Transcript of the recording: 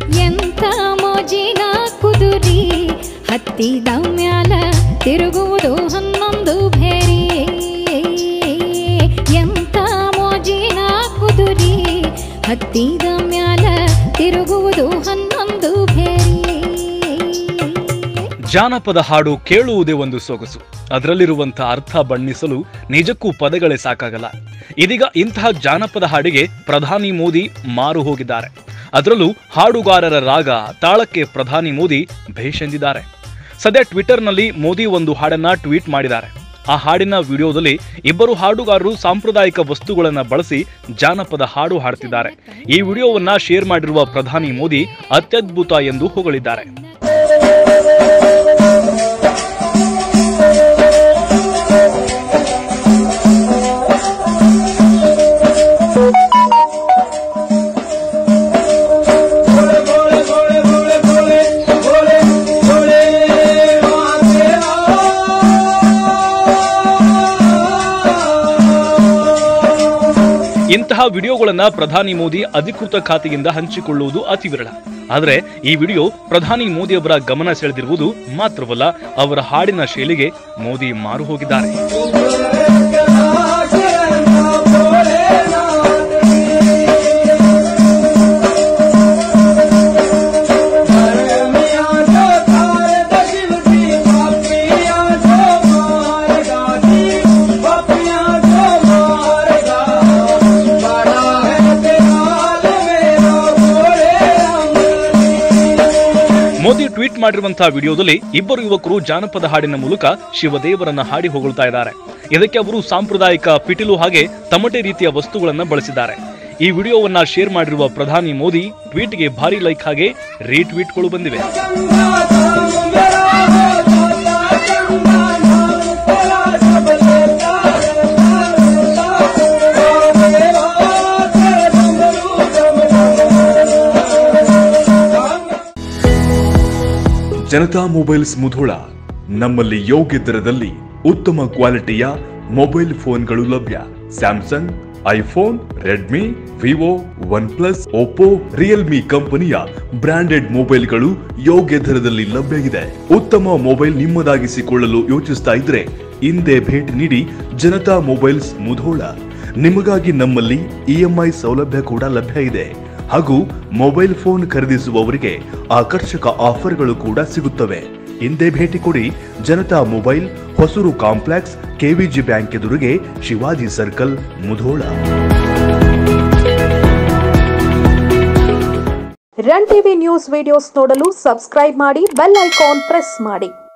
ಎಂಥ ಮೋಜಿನ ಕುದುರಿ ಹತ್ತಿದ ಮ್ಯಾಲ ತಿರುಗುವುದು ಹನ್ನೊಂದು ಭೇರಿ ಎಂಥ ಮೋಜಿನ ಕುದುರಿ ಹತ್ತಿದ ಮ್ಯಾಲ ತಿರುಗುವುದು ಹನ್ನೊಂದು ಭೇರಿ ಜಾನಪದ ಹಾಡು ಕೇಳುವುದೇ ಒಂದು ಸೊಗಸು ಅದರಲ್ಲಿರುವಂತಹ ಅರ್ಥ ಬಣ್ಣಿಸಲು ನಿಜಕ್ಕೂ ಪದಗಳೇ ಸಾಕಾಗಲ್ಲ ಇದೀಗ ಇಂತಹ ಜಾನಪದ ಹಾಡಿಗೆ ಪ್ರಧಾನಿ ಮೋದಿ ಮಾರು ಹೋಗಿದ್ದಾರೆ ಅದರಲ್ಲೂ ಹಾಡುಗಾರರ ರಾಗ ತಾಳಕ್ಕೆ ಪ್ರಧಾನಿ ಮೋದಿ ಭೇಷ್ ಎಂದಿದ್ದಾರೆ ಸದ್ಯ ಟ್ವಿಟರ್ನಲ್ಲಿ ಮೋದಿ ಒಂದು ಹಾಡನ್ನ ಟ್ವೀಟ್ ಮಾಡಿದ್ದಾರೆ ಆ ಹಾಡಿನ ವಿಡಿಯೋದಲ್ಲಿ ಇಬ್ಬರು ಹಾಡುಗಾರರು ಸಾಂಪ್ರದಾಯಿಕ ವಸ್ತುಗಳನ್ನು ಬಳಸಿ ಜಾನಪದ ಹಾಡು ಹಾಡ್ತಿದ್ದಾರೆ ಈ ವಿಡಿಯೋವನ್ನ ಶೇರ್ ಮಾಡಿರುವ ಪ್ರಧಾನಿ ಮೋದಿ ಅತ್ಯದ್ಭುತ ಎಂದು ಹೊಗಳಿದ್ದಾರೆ ಇಂತಹ ವಿಡಿಯೋಗಳನ್ನ ಪ್ರಧಾನಿ ಮೋದಿ ಅಧಿಕೃತ ಖಾತೆಯಿಂದ ಹಂಚಿಕೊಳ್ಳುವುದು ಅತಿ ವಿರಳ ಆದರೆ ಈ ವಿಡಿಯೋ ಪ್ರಧಾನಿ ಮೋದಿಯವರ ಗಮನ ಸೆಳೆದಿರುವುದು ಮಾತ್ರವಲ್ಲ ಅವರ ಹಾಡಿನ ಶೈಲಿಗೆ ಮೋದಿ ಮಾರು ಹೋಗಿದ್ದಾರೆ ಮೋದಿ ಟ್ವೀಟ್ ಮಾಡಿರುವಂತಹ ವಿಡಿಯೋದಲ್ಲಿ ಇಬ್ಬರು ಯುವಕರು ಜಾನಪದ ಹಾಡಿನ ಮೂಲಕ ಶಿವದೇವರನ್ನ ಹಾಡಿ ಹೊಗಳ್ತಾ ಇದ್ದಾರೆ ಇದಕ್ಕೆ ಅವರು ಸಾಂಪ್ರದಾಯಿಕ ಪಿಟಿಲು ಹಾಗೆ ತಮಟೆ ರೀತಿಯ ವಸ್ತುಗಳನ್ನ ಬಳಸಿದ್ದಾರೆ ಈ ವಿಡಿಯೋವನ್ನ ಶೇರ್ ಮಾಡಿರುವ ಪ್ರಧಾನಿ ಮೋದಿ ಟ್ವೀಟ್ಗೆ ಭಾರಿ ಲೈಕ್ ಹಾಗೆ ರೀಟ್ವೀಟ್ಗಳು ಬಂದಿವೆ ಜನತಾ ಮೊಬೈಲ್ಸ್ ಮುಧೋಳ ನಮ್ಮಲ್ಲಿ ಯೋಗ್ಯ ದರದಲ್ಲಿ ಉತ್ತಮ ಕ್ವಾಲಿಟಿಯ ಮೊಬೈಲ್ ಫೋನ್ಗಳು ಲಭ್ಯ Samsung iPhone Redmi Vivo OnePlus Oppo Realme ಕಂಪನಿಯ ಬ್ರಾಂಡೆಡ್ ಮೊಬೈಲ್ಗಳು ಯೋಗ್ಯ ದರದಲ್ಲಿ ಲಭ್ಯ ಇದೆ ಉತ್ತಮ ಮೊಬೈಲ್ ನಿಮ್ಮದಾಗಿಸಿಕೊಳ್ಳಲು ಯೋಚಿಸ್ತಾ ಇದ್ರೆ ಹಿಂದೆ ಭೇಟಿ ನೀಡಿ ಜನತಾ ಮೊಬೈಲ್ಸ್ ಮುಧೋಳ ನಿಮಗಾಗಿ ನಮ್ಮಲ್ಲಿ ಇಎಂಐ ಸೌಲಭ್ಯ ಕೂಡ ಲಭ್ಯ ಇದೆ ಹಾಗೂ ಮೊಬೈಲ್ ಫೋನ್ ಖರೀದಿಸುವವರಿಗೆ ಆಕರ್ಷಕ ಆಫರ್ಗಳು ಕೂಡ ಸಿಗುತ್ತವೆ ಹಿಂದೆ ಭೇಟಿ ಕೊಡಿ Janata mobile Hosur complex KVG bank ಎದುರಿಗೆ Shivaji circle Mudhol run TV news videos ನೋಡಲು ಸಬ್ಸ್ಕ್ರೈಬ್ ಮಾಡಿ ಬೆಲ್ ಐಕಾನ್ ಪ್ರೆಸ್ ಮಾಡಿ